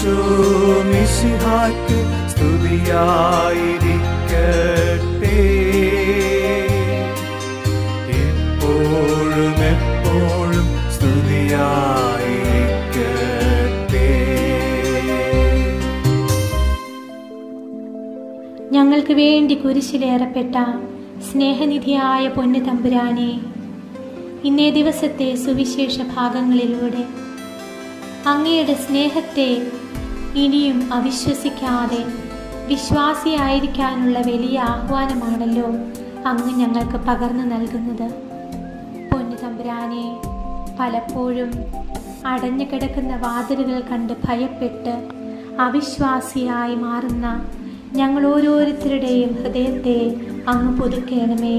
ഈശോ മിശിഹായ്ക്ക് സ്തുതിയായിരിക്കട്ടെ എപ്പോഴും എപ്പോഴും സ്തുതിയായിരിക്കട്ടെ ഞങ്ങൾക്ക് വേണ്ടി കുരിശിലേറപ്പെട്ട സ്നേഹനിധിയായ പൊന്നു തമ്പുരാനെ ഇന്നേ ദിവസത്തെ സുവിശേഷ ഭാഗങ്ങളിലൂടെ അങ്ങയുടെ സ്നേഹത്തെ ഇനിയും അവിശ്വസിക്കാതെ വിശ്വാസിയായിരിക്കാനുള്ള വലിയ ആഹ്വാനമാണല്ലോ അങ്ങ് ഞങ്ങൾക്ക് പകർന്നു നൽകുന്നത് പൊന്നു തമ്പുരാനെ പലപ്പോഴും അടഞ്ഞു കിടക്കുന്ന വാതിലുകൾ കണ്ട് ഭയപ്പെട്ട് അവിശ്വാസിയായി മാറുന്ന ഞങ്ങൾ ഓരോരുത്തരുടെയും ഹൃദയത്തെ അങ്ങ് പുതുക്കണമേ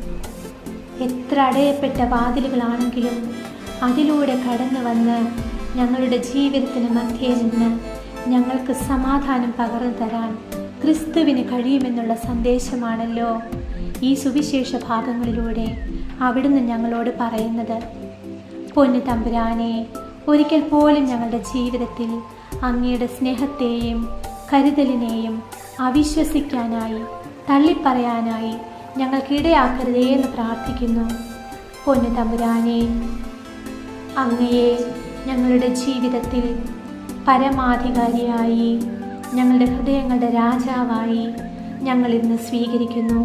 എത്ര അടയപ്പെട്ട വാതിലുകളാണെങ്കിലും അതിലൂടെ കടന്നു വന്ന് ഞങ്ങളുടെ ജീവിതത്തിന് മധ്യേ നിന്ന് ഞങ്ങൾക്ക് സമാധാനം പകർന്നു തരാൻ ക്രിസ്തുവിന് കഴിയുമെന്നുള്ള സന്ദേശമാണല്ലോ ഈ സുവിശേഷ ഭാഗങ്ങളിലൂടെ അവിടുന്ന് ഞങ്ങളോട് പറയുന്നത് പൊന്നു തമ്പുരാനെ ഒരിക്കൽ പോലും ഞങ്ങളുടെ ജീവിതത്തിൽ അങ്ങയുടെ സ്നേഹത്തെയും കരുതലിനെയും അവിശ്വസിക്കാനായി തള്ളിപ്പറയാനായി ഞങ്ങൾക്കിടയാക്കരുതേ എന്ന് പ്രാർത്ഥിക്കുന്നു പൊന്നു തമ്പുരാനെ അങ്ങയെ ഞങ്ങളുടെ ജീവിതത്തിൽ പരമാധികാരിയായി ഞങ്ങളുടെ ഹൃദയങ്ങളുടെ രാജാവായി ഞങ്ങൾ ഇന്ന് സ്വീകരിക്കുന്നു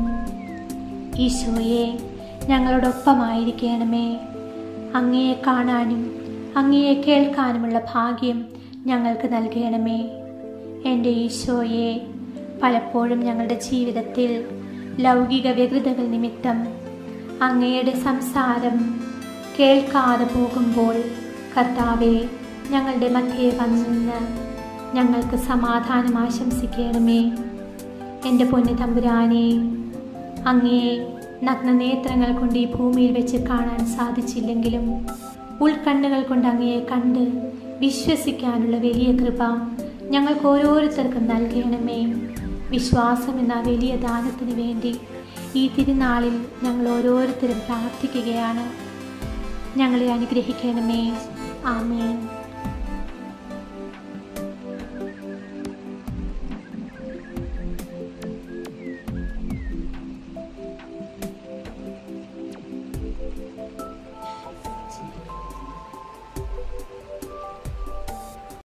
ഈശോയെ ഞങ്ങളോടൊപ്പമായിരിക്കണമേ അങ്ങയെ കാണാനും അങ്ങയെ കേൾക്കാനുമുള്ള ഭാഗ്യം ഞങ്ങൾക്ക് നൽകണമേ എൻ്റെ ഈശോയെ പലപ്പോഴും ഞങ്ങളുടെ ജീവിതത്തിൽ ലൗകിക വ്യഗ്രതകൾ നിമിത്തം അങ്ങയുടെ സംസാരം കേൾക്കാതെ പോകുമ്പോൾ കർത്താവെ ഞങ്ങളുടെ മധ്യേ വന്നിന്ന് ഞങ്ങൾക്ക് സമാധാനം ആശംസിക്കണമേ എൻ്റെ പൊന്നു തമ്പുരാനെ അങ്ങയെ നഗ്നനേത്രങ്ങൾ കൊണ്ട് ഈ ഭൂമിയിൽ വെച്ച് കാണാൻ സാധിച്ചില്ലെങ്കിലും ഉൾക്കണ്ണുകൾ കൊണ്ട് അങ്ങയെ കണ്ട് വിശ്വസിക്കാനുള്ള വലിയ കൃപ ഞങ്ങൾക്ക് ഓരോരുത്തർക്കും നൽകണമേ വിശ്വാസം എന്ന വലിയ ദാനത്തിന് വേണ്ടി ഈ തിരുനാളിൽ ഞങ്ങൾ ഓരോരുത്തരും പ്രാർത്ഥിക്കുകയാണ് ഞങ്ങളെ അനുഗ്രഹിക്കണമേ ആമേൻ